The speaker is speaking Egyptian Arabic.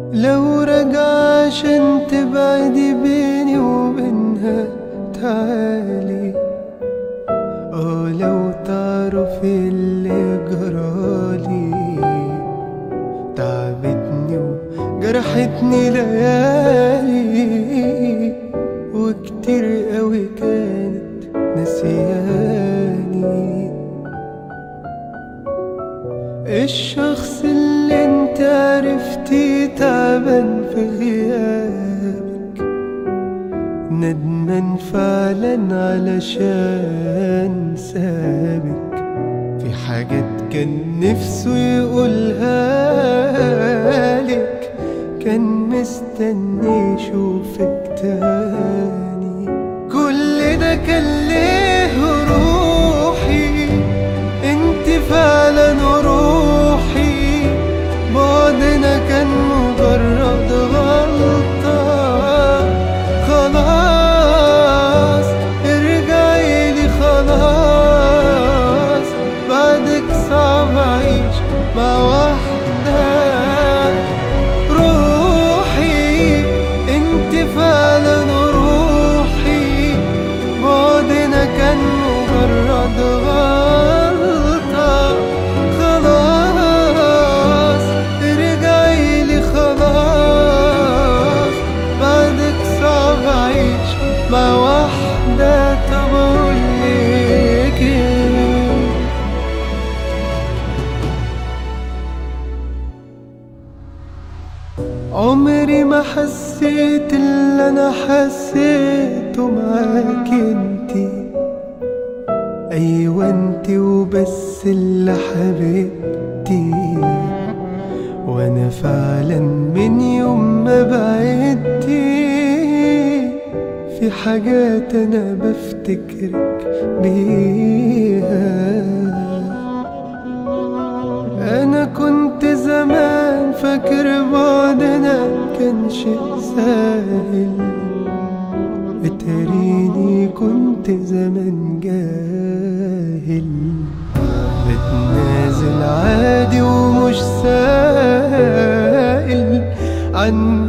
لو رجع عشان تبعدي بيني وبينها تعالي اه لو تعرفي اللي جرالي تعبتني وجرحتني ليالي وكتير قوي كانت نسياني الشخص اللي انت عرفتي تعبان في غيابك ندمان فعلا علشان سابك في حاجات كان نفسه يقولها لك كان مستني يشوفك تاني كل ده كان ليه روحي انت فعلا روحي بعدنا كان مجرد غلطة خلاص ارجعي لي خلاص بعدك صعب اعيش مع واحدة روحي انت فعلا روحي بعدنا كان مجرد غلطة خلاص ارجعي لي خلاص بعدك صعب اعيش مع واحدة طب اقولك ايه عمري ما حسيت اللي انا حسيته معاك انتي ايوه انتي وبس اللي حبيبتي وانا فعلا من يوم ما بعدتي في حاجات انا بفتكرك بيها انا كنت زمان فاكر بعدنا كان شيء سهل اتريني كنت زمان جاهل بتنازل عادي ومش سائل عن